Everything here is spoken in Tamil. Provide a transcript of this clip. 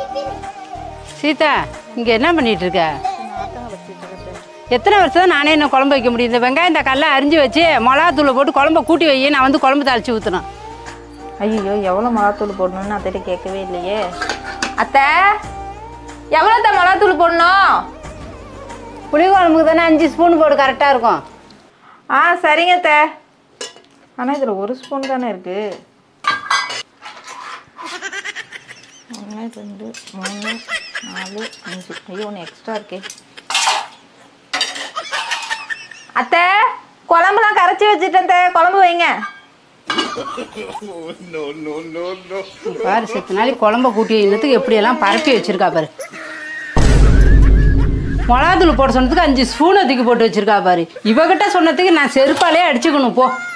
சீதா இங்கே என்ன பண்ணிட்டு இருக்க எத்தனை வருஷம் தான் நானே இன்னும் குழம்பு வைக்க முடியும் இந்த வெங்காயம் இந்த கல்லை அரிஞ்சு வச்சு மிளகாத்தூளை போட்டு குழம்ப கூட்டி வை நான் வந்து குழம்பு தாளிச்சு ஊற்றணும் ஐயோ எவ்வளோ மிளகாத்தூள் போடணும்னு அத்தைகிட்ட கேட்கவே இல்லையே அத்தை எவ்வளோ அத்தை மிளகாத்தூள் போடணும் புளி குழம்புக்கு தானே அஞ்சு ஸ்பூன் போடு கரெக்டாக இருக்கும் ஆ சரிங்க அத்தை ஆனால் இதில் ஒரு ஸ்பூன் தானே இருக்கு ஒன்று ரெண்டு மூணு நாலு அஞ்சு ஐயோ ஒன்று எக்ஸ்ட்ரா இருக்கே அத்தை குழம்புலாம் கரைச்சி வச்சுட்டேன் அத்தை குழம்பு வைங்க பாரு செத்து நாளைக்கு குழம்ப கூட்டி வைக்கிறதுக்கு எப்படியெல்லாம் பரப்பி வச்சிருக்கா பாரு மிளகாத்தூள் போட சொன்னதுக்கு அஞ்சு ஸ்பூனை தூக்கி போட்டு வச்சிருக்கா பாரு இவகிட்ட சொன்னதுக்கு நான் செருப்பாலே அடிச்சுக்கணும் போ